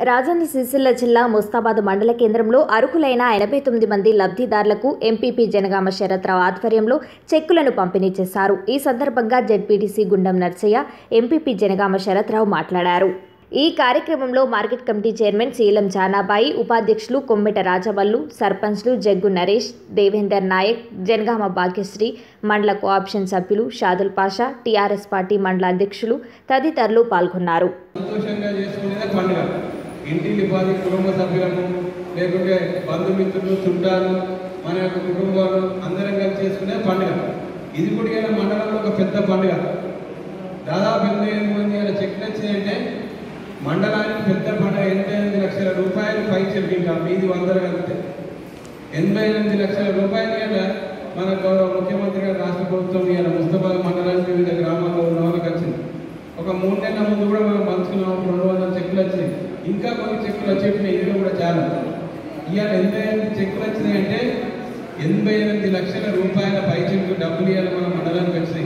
రాజన్న సిరిసిల్ల జిల్లా ముస్తాబాద్ మండల కేంద్రంలో అర్హులైన ఎనభై తొమ్మిది మంది లబ్ధిదారులకు ఎంపీపీ జనగామ శరత్రావు ఆధ్వర్యంలో చెక్కులను పంపిణీ చేశారు ఈ సందర్భంగా జెడ్పీటీసీ గుండం నర్సయ్య ఎంపీపీ జనగామ శరత్రావు మాట్లాడారు ఈ కార్యక్రమంలో market committee chairman Seelam Janabai ఉపాధ్యక్షులు కొమ్మెట రాజవల్లు సర్పంచ్లు జగ్గు నరేష్ దేవేందర్ నాయక్ జనగామ భాగ్యశ్రీ మండల కోఆప్షన్ సభ్యులు షాదుల్ పాషా టీఆర్ఎస్ పార్టీ మండల అధ్యక్షులు తదితరులు పాల్గొన్నారు సంతోషంగా చేసుకునేదే పండుగ ఇంటికి పది కుటుంబ సభ్యులను లేకుంటే బంధుమిత్రులు చుట్టాలు మన యొక్క కుటుంబాలు అందరం కలిసి చేసుకునే పండుగ ఇది కూడా ఇలా మండలంలో ఒక పెద్ద పండుగ దాదాపు ఎనభై ఎనిమిది మంది ఇలా చెక్లు వచ్చినాయంటే మండలానికి పెద్ద పండుగ ఎనభై ఎనిమిది లక్షల రూపాయలు పై చెక్ ఇంకా మీది వందలు కలిపితే ఎనభై ఎనిమిది లక్షల రూపాయలు ఇలా మన గౌరవ ముఖ్యమంత్రి గారు రాష్ట్ర ప్రభుత్వం ఇలా ముస్తాబాద్ మండలానికి వివిధ గ్రామాల్లో ఉన్న వాళ్ళకి వచ్చింది ఒక మూడు నెలల ముందు కూడా మనం పంచుకున్నాం రెండు వందల చెక్కులు వచ్చినాయి ఇంకా కొన్ని చెక్కులు వచ్చేటినాయి ఇవి కూడా చాలా ఇవాళ ఎనభై ఎనిమిది చెక్కులు వచ్చినాయంటే ఎనభై ఎనిమిది లక్షల రూపాయల పై చెక్కు డబ్బులు ఇవ్వాలి మన మండలానికి వచ్చినాయి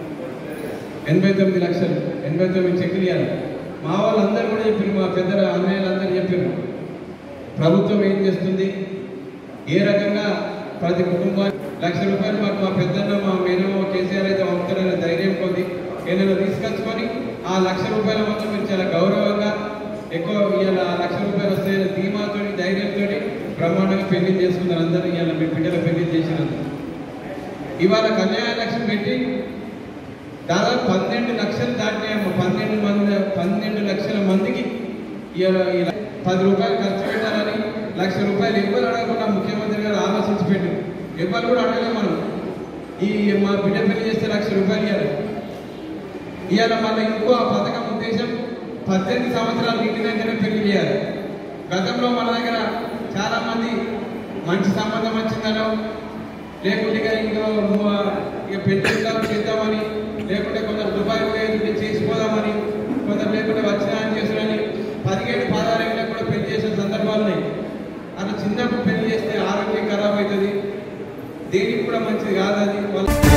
ఎనభై తొమ్మిది లక్షలు ఎనభై తొమ్మిది చెక్కులు ఇవ్వాలి మా వాళ్ళందరూ కూడా చెప్పారు మా పెద్దల అన్నయ్యలందరూ చెప్పారు ప్రభుత్వం ఏం చేస్తుంది ఏ రకంగా ప్రతి కుటుంబానికి లక్ష రూపాయలు మాకు మా పెద్దన్న మా మేనమ్మ కేసీఆర్ అయితే పంపుతారనే ధైర్యం పొంది ఏదైనా తీసుకొచ్చుకొని ఆ లక్ష రూపాయల మొత్తం మీరు చాలా గౌరవంగా ఎక్కువ ఇవాళ ఆ లక్ష రూపాయలు వస్తే ధీమాతో ధైర్యంతో బ్రహ్మాండంగా పెళ్లి చేసుకున్నారు అందరూ ఇవాళ మీ బిడ్డల పెళ్లి చేసినందుకు ఇవాళ కళ్యాణ లక్ష్యం పెట్టి దాదాపు పన్నెండు లక్షలు దాటినాయమ్మ పన్నెండు మంది పన్నెండు లక్షల మందికి ఇలా ఇలా పది రూపాయలు ఖర్చు పెట్టాలని లక్ష రూపాయలు ఎవరు అడగకుండా ముఖ్యమంత్రి గారు ఆలోచించి పెట్టారు ఎవరు కూడా అడగలేదు మనం ఈ మా బిడ్డ పెళ్లి చేస్తే లక్ష రూపాయలు ఇవ్వాలి ఇవాళ మళ్ళీ ఇంకో ఆ పథకం ఉద్దేశం పద్దెనిమిది సంవత్సరాలు నిండినాకనే పెళ్లి చేయాలి గతంలో మన దగ్గర చాలా మంది మంచి సంబంధం వచ్చిందనో లేకుంటే ఇక ఇంకో ఇక పెళ్లి చేద్దామని లేకుంటే కొందరు దుబాయ్ పోయేది చేసిపోదామని కొందరు లేకుంటే వచ్చిన అని చేసుడని పదిహేడు పదహారేళ్ళకి కూడా పెళ్లి చేసిన సందర్భాలు ఉన్నాయి అలా చిన్నప్పుడు పెళ్లి చేస్తే ఆరోగ్యం ఖరాబ్ అవుతుంది దేనికి కూడా మంచిది కాదు అది వాళ్ళ